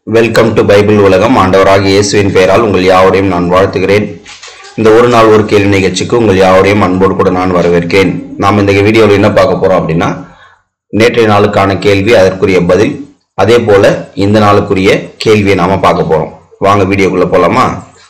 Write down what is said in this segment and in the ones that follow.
welcome to Bible உலகம் ஆண்டவராகிய இயேசுவின் பெயரால் உங்கள் யாவரையும் நான் வாழ்த்துகிறேன் இந்த ஒரு நாள் ஒரு கேள்வி நிகழ்ச்சிக்கு உங்கள் யாவரையும் அன்போடு கூட நான் வரவேற்கிறேன் நாம் இந்த வீடியோவில் என்ன பார்க்க போறோம் அப்படின்னா நேற்றைய நாளுக்கான கேள்வி அதற்குரிய பதில் அதே போல இந்த நாளுக்குரிய கேள்வியை நாம பார்க்க போறோம் வாங்க வீடியோக்குள்ள போலாமா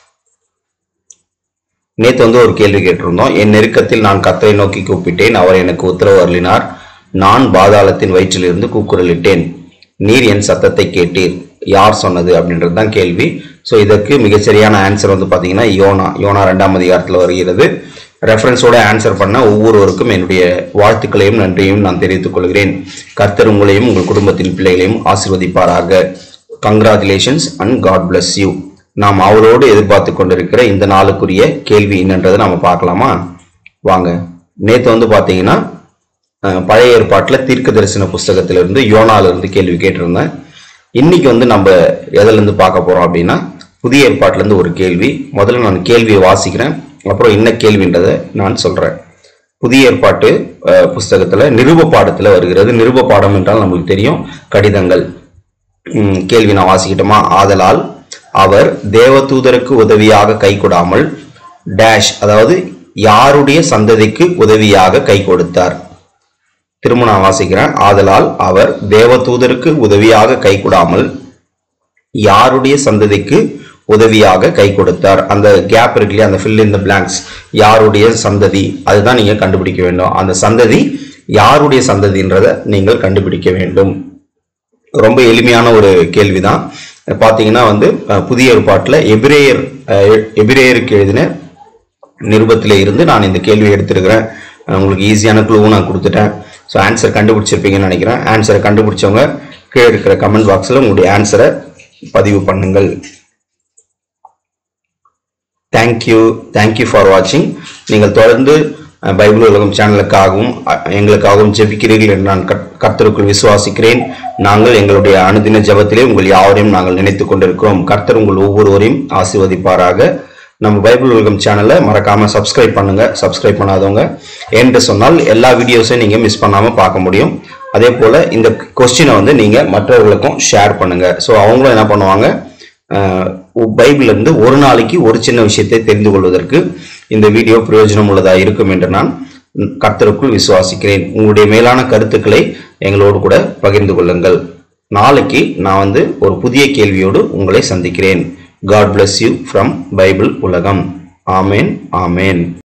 நேத்து வந்து ஒரு கேள்வி கேட்டிருந்தோம் என் நெருக்கத்தில் நான் கத்தரை நோக்கி கூப்பிட்டேன் அவர் எனக்கு உத்தரவு அருளினார் நான் பாதாளத்தின் வயிற்றிலிருந்து கூக்குரலிட்டேன் நீர் என் சத்தத்தை கேட்டீர் யார் சொன்னது அப்படின்றது தான் கேள்வி ஸோ இதற்கு மிகச்சரியான ஆன்சர் வந்து பார்த்தீங்கன்னா யோனா யோனா ரெண்டாம் அதிகாரத்தில் வருகிறது ரெஃபரன்ஸோட ஆன்சர் பண்ண ஒவ்வொருவருக்கும் என்னுடைய வாழ்த்துக்களையும் நன்றியையும் நான் தெரிவித்துக் கொள்கிறேன் கர்த்தர் உங்களையும் உங்கள் குடும்பத்தின் பிள்ளைகளையும் ஆசீர்வதிப்பாராக congratulations and God bless you நாம் அவரோடு எதிர்பார்த்து கொண்டிருக்கிற இந்த நாளுக்குரிய கேள்வி என்னன்றதை நாம பார்க்கலாமா வாங்க நேத்து வந்து பாத்தீங்கன்னா அஹ், பழைய ஏற்பாட்டில் தீர்க்க தரிசன புஸ்தகத்திலிருந்து யோனால இருந்து கேள்வி கேட்டிருந்தேன் இன்னைக்கு வந்து நம்ம எதுல இருந்து பார்க்க போறோம் அப்படின்னா புதிய ஏற்பாட்டுல இருந்து ஒரு கேள்வி முதல்ல நான் கேள்வியை வாசிக்கிறேன் அப்புறம் என்ன கேள்வின்றதை நான் சொல்றேன் புதிய ஏற்பாட்டு அஹ், புஸ்தகத்துல நிருப பாடத்துல வருகிறது நிருப பாடம் என்றால் நம்மளுக்கு தெரியும் கடிதங்கள் ம், கேள்வி நான் வாசிக்கிட்டோமா ஆதலால் அவர் தேவதூதருக்கு உதவியாக கை கொடாமல் டேஷ் அதாவது யாருடைய சந்ததிக்கு உதவியாக கை கொடுத்தார் திரும்ப நான் வாசிக்கிறேன் ஆதலால் அவர் தேவதூதருக்கு உதவியாக கை கொடாமல் யாருடைய சந்ததிக்கு உதவியாக கை கொடுத்தார் அந்த கேப் இருக்கு இல்லையா அந்த ஃபில் இன் த பிளாங்க்ஸ் யாருடைய சந்ததி அதுதான் நீங்க கண்டுபிடிக்க வேண்டும் அந்த சந்ததி யாருடைய சந்ததின்றதை நீங்கள் கண்டுபிடிக்க வேண்டும் ரொம்ப எளிமையான ஒரு கேள்விதான் பாத்தீங்கன்னா வந்து அஹ், புதிய ஏற்பாட்டில் எபிரேயர் அஹ், எபிரேயருக்கு எழுதின நிருபத்திலே இருந்து நான் இந்த கேள்வியை எடுத்திருக்கிறேன் அஹ், உங்களுக்கு ஈஸியான க்ளூவும் நான் கொடுத்துட்டேன் ஸோ ஆன்சர் கண்டுபிடிச்சிருப்பீங்கன்னு நினைக்கிறேன் ஆன்சரை கண்டுபிடிச்சவங்க கீழே இருக்கிற கமெண்ட் பாக்ஸில் உங்களுடைய ஆன்சரை பதிவு பண்ணுங்கள் தேங்க்யூ தேங்க்யூ ஃபார் வாட்சிங் நீங்கள் தொடர்ந்து அஹ், பைபிள் உலகம் சேனலுக்காகவும் அஹ், எங்களுக்காகவும் ஜெபிக்கிறீர்கள் என்று நான் கர்த்- கர்த்தருக்குள் விசுவாசிக்கிறேன் நாங்கள் எங்களுடைய அனுதின ஜெபத்திலே உங்கள் யாவரையும் நாங்கள் நினைத்துக் கொண்டிருக்கிறோம் கர்த்தர் உங்கள் ஒவ்வொருவரையும் ஆசீர்வதிப்பாராக நம்ம பைபிள் உலகம் சேனலை மறக்காம சப்ஸ்கிரைப் பண்ணுங்க சப்ஸ்கிரைப் பண்ணாதவங்க என்று சொன்னால் எல்லா வீடியோஸையும் நீங்க மிஸ் பண்ணாம பார்க்க முடியும் அதே போல இந்த கொஸ்டினை வந்து நீங்க மற்றவர்களுக்கும் ஷேர் பண்ணுங்க ஸோ அவங்களும் என்ன பண்ணுவாங்க அஹ், பைபிள்ல இருந்து ஒரு நாளைக்கு ஒரு சின்ன விஷயத்தை தெரிந்து கொள்வதற்கு இந்த வீடியோ பிரயோஜனம் உள்ளதா இருக்கும் என்று நான் கர்த்தருக்குள் விசுவாசிக்கிறேன் உங்களுடைய மேலான கருத்துக்களை எங்களோடு கூட பகிர்ந்து கொள்ளுங்கள் நாளைக்கு நான் வந்து ஒரு புதிய கேள்வியோடு உங்களை சந்திக்கிறேன் God bless you from Bible உலகம் ஆமேன் ஆமேன்